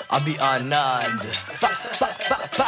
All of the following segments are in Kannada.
ಅಭಿ ಆನಂದ್ ಪ, ಪ, ಪ, ಪ.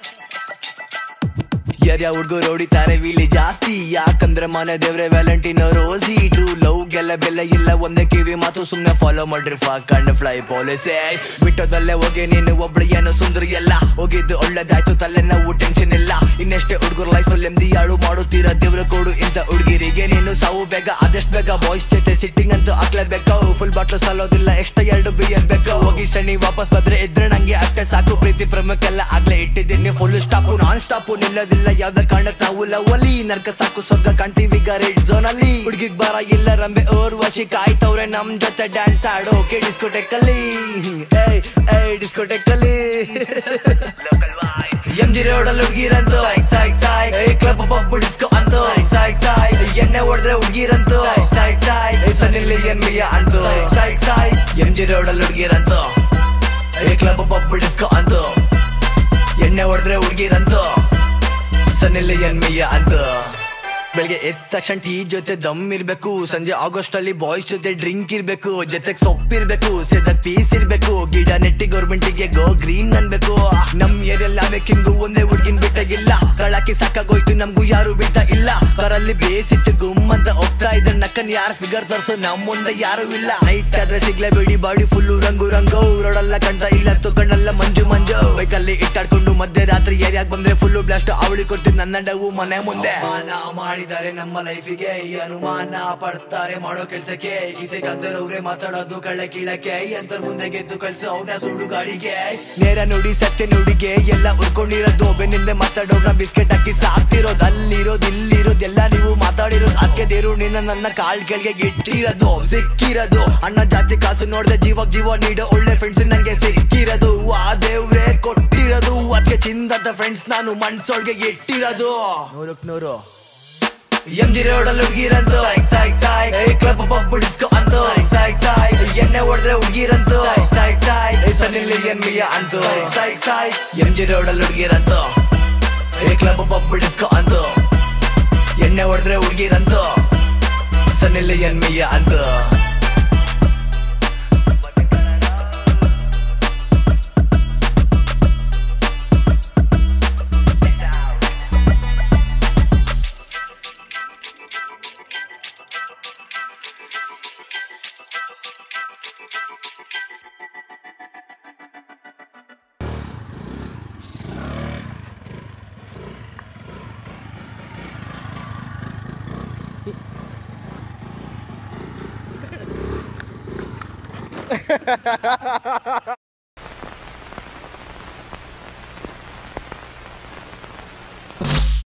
ಯಾರ್ಯ ಹುಡ್ಗರು ಹೊಡಿತಾರೆ ವಿಲಿ ಜಾಸ್ತಿ ಯಾಕಂದ್ರೆ ಮನೆ ದೇವ್ರೆ ವ್ಯಾಲೆಂಟಿನೋ ರೋಸಿ ಟ್ರೂ ಲವ್ ಗೆಲ್ಲ ಬೆಲ್ಲ ಇಲ್ಲ ಒಂದೇ ಕಿವಿ ಮಾತು ಸುಮ್ನೆ ಫಾಲೋ ಮಾಡ್ರಿ ಫಾಕ್ ಅಂಡ್ ಫ್ಲೈ ಪಾಲಿಸಿ ಬಿಟ್ಟೋದಲ್ಲೇ ಹೋಗಿ ನೀನು ಒಬ್ಳು ಏನು ಸುಂದರಿ ಎಲ್ಲ ಹೋಗಿದ್ದು ಒಳ್ಳೇದಾಯ್ತು ತಲೆ ನಾವು ಟೆನ್ಷನ್ ಇಲ್ಲ ಇನ್ನೆಷ್ಟೇ ಹುಡುಗರು ಲೈಫಲ್ಲಿ ನೆಮ್ಮದಿ ಯಾಳು ಮಾಡುತ್ತೀರ ದೇವ್ರ ಕೊಡು ಇಂಥ ಹುಡುಗಿರಿಗೆ ನೀನು ಸಾವು ಬೇಗ ಆದಷ್ಟು ಬೇಗ ಬಾಯ್ಸ್ ಜೊತೆ ಸಿಟ್ಟಿಂಗ್ ಅಂತೂ ಹಾಕ್ಲೇಬೇಕು ಫುಲ್ ಬಾಟ್ಲು ಸಾಲೋದಿಲ್ಲ ಎಷ್ಟ ಎರಡು ಬಿಯರ್ ಬೇಕು ಹೋಗಿ ಶನಿ ವಾಪಸ್ ಬಂದ್ರೆ ಇದ್ರೆ ನಂಗೆ ಅಷ್ಟೇ ಸಾಕು ಪ್ರೀತಿ ಪ್ರಮುಖೆಲ್ಲ ಆಗ್ಲೇ ಇಟ್ಟಿದ್ದೀನಿ ಫುಲ್ ಸ್ಟಾಪು ನಾನ್ ಸ್ಟಾಪು ನಿಲ್ಲೋದಿಲ್ಲ ಯಾವ್ದೇ ಕಾರಣಕ್ ನಾವು ಲವಲಿ ನರ್ಕ ಸಾಕು ಸ್ವರ್ಗ ಕಾಣ್ತೀವಿ ಈಗ ರೆಡ್ ಝೋನ್ ಅಲ್ಲಿ ಹುಡ್ಗಿಗ್ ಬಾರ ಇಲ್ಲ ರಂಬೆ ಓರ್ ವಶಿ ಕಾಯ್ತವ್ರೆ ನಮ್ ಜೊತೆ ಡ್ಯಾನ್ಸ್ ಆಡೋಕೆ ಡಿಸ್ಕೋಟೆಕ್ ಅಲ್ಲಿ ಏಯ್ ಏಯ್ ಡಿಸ್ಕೋಟೆಕ್ ಅಲ್ಲಿ ಎಂ ಜಿ ರೋಡ್ ಅಲ್ಲಿ ಹುಡ್ಗಿರಂತು ಸಾಯ್ ಸಾಯ್ ಏ ಕ್ಲಬ್ ಪಬ್ ಡಿಸ್ಕೋ ಅಂತು ಸಾಯ್ ಸಾಯ್ ಎಣ್ಣೆ ಹೊಡೆದ್ರೆ ಹುಡ್ಗಿರಂತು ಸಾಯ್ ಸಾಯ್ ಸನ್ನಿಲ್ಲಿ ಎನ್ಮಿಯ ಅಂತು ಸಾಯ್ ಸಾಯ್ ಎಂ ಜಿ ರೋಡ್ ಅಲ್ಲಿ ಹುಡ್ಗಿರಂತು ಏ ಕ್ಲಬ್ ಪಬ್ ಡಿಸ್ಕೋ ಅಂತು ಎಣ್ಣೆ ಹೊಡೆದ್ರೆ ಹುಡ್ಗಿರಂತು ಸನ್ನಿಲ್ಲಿ ಎನ್ಮಿಯ ಅಂತು ಬೆಳಿಗ್ಗೆ ಎದ್ದ ತಕ್ಷಣ ಟೀ ಜೊತೆ ದಮ್ ಇರ್ಬೇಕು ಸಂಜೆ ಆಗಸ್ಟ್ ಅಲ್ಲಿ ಬಾಯ್ಸ್ ಜೊತೆ ಡ್ರಿಂಕ್ ಇರ್ಬೇಕು ಜೊತೆಗ್ ಸೊಪ್ಪಿರ್ಬೇಕು ಸೆದಕ್ ಪೀಸ್ ಇರ್ಬೇಕು ಗಿಡ ನೆಟ್ಟಿ ಗೌರ್ಮೆಂಟಿಗೆ ಗೋ ಗ್ರೀನ್ ಅನ್ಬೇಕು ನಮ್ ಏರಿಯಲ್ ನಾವೇ ಕಿಂಗು ಒಂದೇ ಹುಡ್ಗಿನ್ ಬಿಟ್ಟಾಗಿಲ್ಲ ಕಳಾಕಿ ಸಾಕಾಗೋಯ್ತು ನಮ್ಗೂ ಯಾರು ಬಿಟ್ಟ ಇಲ್ಲ ಕರಲ್ಲಿ ಬೇಸಿಟ್ಟು ಗುಮ್ ಅಂತ ಹೋಗ್ತಾ ಇದ್ರೆ ನಕ್ಕನ್ ಯಾರ್ ಫಿಗರ್ ತರ್ಸೋ ನಮ್ ಮುಂದೆ ಯಾರು ಇಲ್ಲ ನೈಟ್ ಆದ್ರೆ ಸಿಗ್ಲೇಬೇಡಿ ಬಾಡಿ ಫುಲ್ಲು ರಂಗು ರಂಗು ರೋಡಲ್ಲ ಕಂಡ ಇಲ್ಲ ಕಣ್ಣಲ್ಲ ಮಂಜು ಮಂಜು ಬೈಕಲ್ಲಿ ಇಟ್ಟಾಡ್ಕೊಂಡು ಮಧ್ಯರಾತ್ರಿ ಏರಿಯಾಗ್ ಬಂದ್ರೆ ಫುಲ್ಲು ಬ್ಲಾಸ್ಟ್ ಅವಳಿ ಕೊಡ್ತೀನಿ ನನ್ನ ಡವು ಮನೆ ಮುಂದೆ ಮಾನ ಮಾಡಿದ್ದಾರೆ ನಮ್ಮ ಲೈಫಿಗೆ ಈ ಅನುಮಾನ ಪಡ್ತಾರೆ ಮಾಡೋ ಕೆಲ್ಸಕ್ಕೆ ಕಿಸೆ ಕದ್ದರವ್ರೆ ಮಾತಾಡೋದು ಕಳ್ಳ ಕೀಳಕ್ಕೆ ಅಂತ ಮುಂದೆ ಗೆದ್ದು ಕಳ್ಸೋ ಅವನ ಸುಡು ಗಾಡಿಗೆ ನೇರ ನುಡಿ ಸತ್ಯ ನುಡಿಗೆ ಎಲ್ಲ ಉರ್ಕೊಂಡಿರೋದು ಬೆನ್ನಿಂದ ಮಾತಾಡೋರ್ನ ಬಿಸ್ಕೆಟ್ ಹಾಕಿ ಸಾಕ್ತಿರೋದು ಅಲ್ಲಿರೋದು ಇಲ್ಲಿರೋದು ಎಲ್ಲ ನೀವು ಮಾತಾಡಿರೋದು ಅದಕ್ಕೆ ದೇರು ನಿನ್ನ ನನ್ನ ಕಾಲ್ ಕೆಳಗೆ ಇಟ್ಟಿರೋದು ಸಿಕ್ಕಿರೋದು ಅಣ್ಣ ಜಾತಿ ಕಾಸು ನೋಡ್ದೆ ಜೀವಕ್ ಜೀವ ನೀಡೋ ಒಳ್ಳೆ ಫ್ರೆಂಡ್ಸ್ ನಂಗೆ ಸಿಕ್ಕಿರೋದು ಆ ದೇವ್ರೆ ಕೊಟ್ಟಿರೋದು ಅದಕ್ಕೆ ಚಿಂದದ ಫ್ರೆಂಡ್ಸ್ ನಾನು ಮನ್ಸೊಳಗೆ ಇಟ್ಟಿರೋದು ನೂರಕ್ ನೂರು ಎಂ ಜಿ ರೋಡ್ ಅಲ್ಲಿ ಹುಡ್ಗಿರಂತು ಸಾಯ್ ಸಾಯ್ ಏ ಕ್ಲಬ್ ಪಬ್ ಡಿಸ್ಕೋ ಅಂತು ಸಾಯ್ ಸಾಯ್ ಎಣ್ಣೆ ಹೊಡೆದ್ರೆ ಹುಡ್ಗಿರಂತು ಸಾಯ್ ಸಾಯ್ ಸನ್ನಿಲ್ಲಿ ಎನ್ಮಿಯ ಅಂತು ಸಾಯ್ ಸಾಯ್ ಎಂ ಜಿ ರೋಡ್ ಅಲ್ಲಿ ಹುಡ್ಗಿರಂತು ಏ ಕ್ಲಬ್ ಪಬ್ ಡಿಸ್ಕೋ ಅಂತು ಎಣ್ಣೆ ಹೊಡೆದ್ರೆ ಹುಡ್ಗಿರಂತು ಸನ್ನಿಲ್ಲಿ ಎನ್ಮಿಯ ಅಂತು